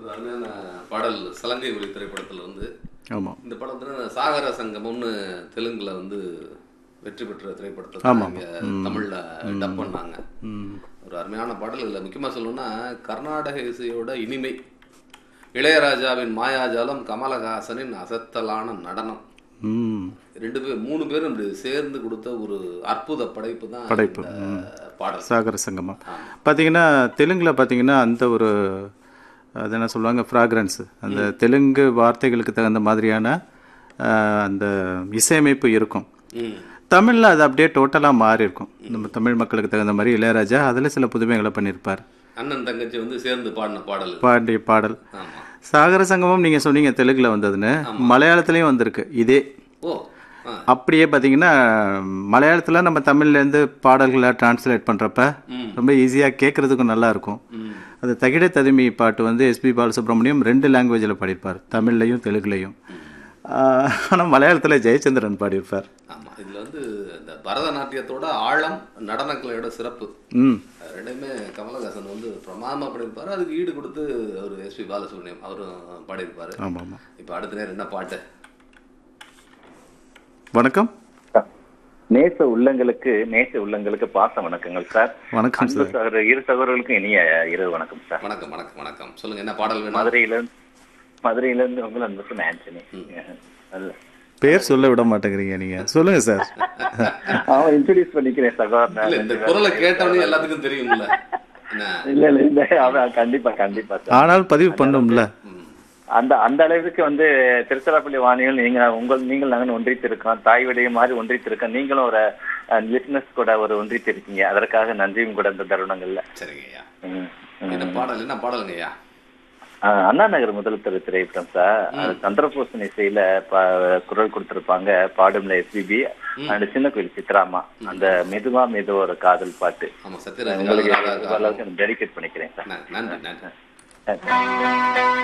ஒரு அருமையான பாடல் சலங்கை ஒளி திரைப்படத்துல வந்து ஆமாம் இந்த படத்துல சாகர சங்கமம்னு தெலுங்குல வந்து வெற்றி பெற்ற திரைப்படத்தை ஆமா, இங்க தமிழ்ல டப் பண்ணாங்க ம் ஒரு அருமையான பாடல் இதில் முக்கியமாக சொல்லணும்னா கர்நாடக இசையோட இனிமை இளையராஜாவின் மாயாஜாலம் கமலஹாசனின் அசத்தலான நடனம் ம் ரெண்டு பேர் மூணு பேரும் இப்படி சேர்ந்து கொடுத்த ஒரு அற்புத படைப்பு தான் படைப்பு, இந்த பாடல் சாகர சங்கமம் பார்த்தீங்கன்னா தெலுங்கில் பார்த்தீங்கன்னா அந்த ஒரு அது என்ன சொல்லுவாங்க ஃப்ராக்ரன்ஸ் அந்த தெலுங்கு வார்த்தைகளுக்கு தகுந்த மாதிரியான ஆஹ், அந்த இசையமைப்பு இருக்கும் ம் தமிழில் அது அப்படியே டோட்டலாக மாறி இருக்கும் நம்ம தமிழ் மக்களுக்கு தகுந்த மாதிரி இளையராஜா அதில் சில புதுமைகளை பண்ணியிருப்பார் அண்ணன் தங்கச்சி வந்து சேர்ந்து பாடின பாடல் இது. பாண்டிய பாடல் ஆமா சாகர சங்கமம் நீங்கள் சொன்னீங்க தெலுங்கில் வந்ததுன்னு மலையாளத்துலேயும் வந்திருக்கு இதே ஓ ஆ அப்படியே பார்த்தீங்கன்னா மலையாளத்தில் நம்ம தமிழ்லேருந்து பாடல்களை டிரான்ஸ்லேட் பண்ணுறப்ப ரொம்ப ஈஸியாக கேட்குறதுக்கும் நல்லா இருக்கும் ம் அது தகிட ததுமி பாட்டு வந்து எஸ்பி பாலசுப்ரமணியம் ரெண்டு லாங்குவேஜில் பாடியிருப்பார் தமிழ்லையும் தெலுங்குலையும் ஆனால் மலையாளத்தில் ஜெயச்சந்திரன் பாடியிருப்பார் ஆமா இதுல வந்து இந்த பரதநாட்டியத்தோட ஆழம் நடனக்கலையோட சிறப்பு ம் ரெண்டுமே கமலஹாசன் வந்து பிரமாதமா பண்ணியிருப்பாரு அதுக்கு ஈடு கொடுத்து அவர் எஸ்பி பாலசுப்ரமணியம் அவரும் பாடியிருப்பாரு ஆமாம் ஆமாம் இப்போ அடுத்த நேரம் என்ன பாட்டு வணக்கம் நேச உள்ளங்களுக்கு நேச உள்ளங்களுக்கு பாச வணக்கங்கள் சார் வணக்கம் அன்பு சார் சகோதரர் இரு சகோதரர்களுக்கும் இனிய இரவு வணக்கம் சார் வணக்கம் வணக்கம் வணக்கம் சொல்லுங்க என்ன பாடல் வேணும் மதுரையில இருந்து மதுரையில இருந்து உங்கள் அன்புக்கு ஆண்டனி நல்ல பேர் சொல்ல விட மாட்டேங்கிறீங்க நீங்கள் சொல்லுங்கள் சார் அவன் இன்ட்ரோடியூஸ் பண்ணிக்கிறேன் இல்ல சகோதரன் இந்த குரலை கேட்டவனே எல்லாத்துக்கும் தெரியும்ல என்ன இல்ல இல்ல இல்ல அவன் கண்டிப்பா கண்டிப்பா சார் ஆனால் பதிவு பண்ணும்ல ம். அந்த அந்த அளவுக்கு வந்து திருச்சிராப்பள்ளி வாணிகள் நீங்க உங்கள் நீங்கள் நாங்கள் ஒன்றித்து இருக்கோம் தாய் விடைய மாதிரி ஒன்றித்து இருக்கோம் நீங்களும் ஒரு லிட்னஸ் கூட ஒரு ஒன்றித்து இருக்கீங்க அதற்காக நன்றியும் கூட இந்த தருணங்கள்ல சரிங்க ஐயா ம், ம். என்ன பாடல் என்ன பாடலுங்க ஐயா ஆஹ் அண்ணா நகர் முதல் திரு திரைப்படம் சார் அது சந்திரபூசன் இசையில பா- குரல் கொடுத்திருப்பாங்க பாடும்ல எஸ்பிபி அண்ட் சின்ன கோயில் சித்ராமா அந்த மெதுவா மெதுவா ஒரு காதல் பாட்டு ஆமா சத்யராஜ் உங்களுக்கு காதல் ராகா. டெடிகேட் பண்ணிக்கிறேன் சார் நன்றி நன்றி நன்றி நன்றி.